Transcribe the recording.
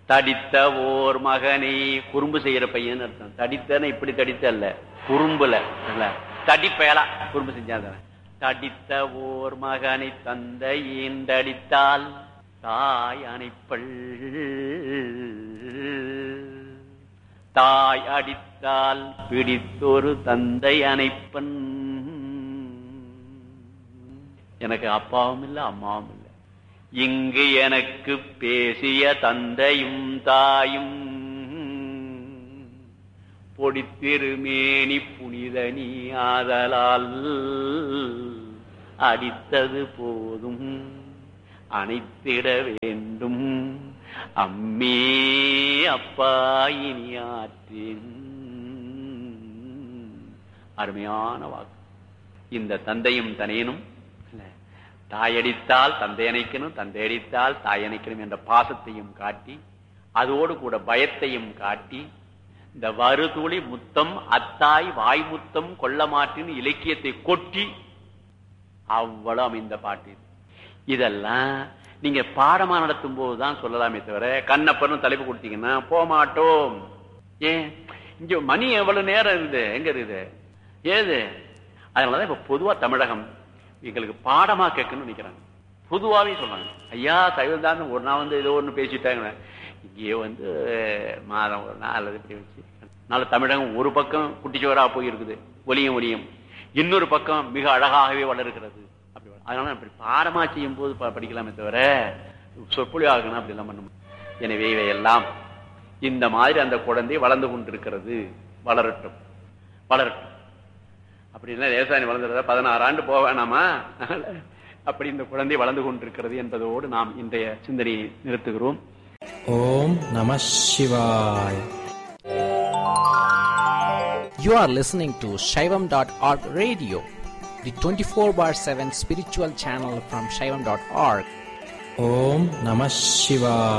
தடித்த ஓர் மகனை குறும்பு செய்யற பையன் அர்த்தம் தடித்தன இப்படி தடித்த அல்ல குறும்புல இல்ல தடிப்பயலா குறும்பு செஞ்சாத தடித்த ஓர் மகனை தந்த ஈண்டடித்தால் தாய் அணைப்பள் தாய் அடித்தால் பிடித்தொரு தந்தை அணைப்பன் எனக்கு அப்பாவும் இல்லை அம்மாவும் இல்லை இங்கு எனக்கு பேசிய தந்தையும் தாயும் பொடித்திருமேனி புனித நீ ஆதலால் அடித்தது போதும் அணைத்திட வேண்டும் அம்மே அப்பா இனி ஆற்றேன் அருமையான வாக்கு இந்த தந்தையும் தனையனும் இல்ல, தாயடித்தால் தந்தை அணைக்கணும் தந்தை அடித்தால் தாய் அணைக்கணும் என்ற பாசத்தையும் காட்டி அதோடு கூட பயத்தையும் காட்டி இந்த வருதுளி முத்தம் அத்தாய் வாய் முத்தம் கொள்ள மாட்டின் இலக்கியத்தை கொட்டி அவ்வளவு அமைந்த பாட்டு இது. இதெல்லாம் நீங்க பாடமா நடத்தும் போதுதான் சொல்லலாமே தவிர கண்ணப்பன்னு தலைப்பு கொடுத்தீங்கன்னா போக மாட்டோம் ஏன் இங்க மணி எவ்வளவு நேரம் இருக்குது எங்க இருக்குது ஏது அதனாலதான் இப்ப பொதுவா தமிழகம் எங்களுக்கு பாடமா கேட்கணும்னு நினைக்கிறாங்க பொதுவாவே சொல்றாங்க ஐயா சைவம் தான் ஒரு நாள் வந்து ஏதோ ஒண்ணு பேசிட்டாங்க இங்கேயே வந்து மாதம் ஒரு நாள் அல்லது இப்படி வச்சு அதனால தமிழகம் ஒரு பக்கம் குட்டிச்சுவரா போயிருக்குது ஒலியும் ஒலியும் இன்னொரு பக்கம் மிக அழகாகவே வளர்கிறது அப்படி வள- அதனால அப்படி பாடமா செய்யும் போது ப- படிக்கலாமே தவிர சொற்பொழி ஆகணும் அப்படி எல்லாம் பண்ண முடியாது. எனவே இவையெல்லாம் இந்த மாதிரி அந்த குழந்தை வளர்ந்து கொண்டிருக்கிறது வளரட்டும் வளரட்டும் அப்படின்னா லேசாணி வளர்ந்துறதா பதினாறு ஆண்டு போக வேணாமா அப்படி இந்த குழந்தை வளர்ந்து கொண்டிருக்கிறது என்பதோடு நாம் இன்றைய சிந்தனையை நிறுத்துகிறோம் ஓம் நம சிவாய் You are listening to Shaivam.org radio, the 24 bar 7 spiritual channel from Shaivam.org. ஓம் நம சிவாய்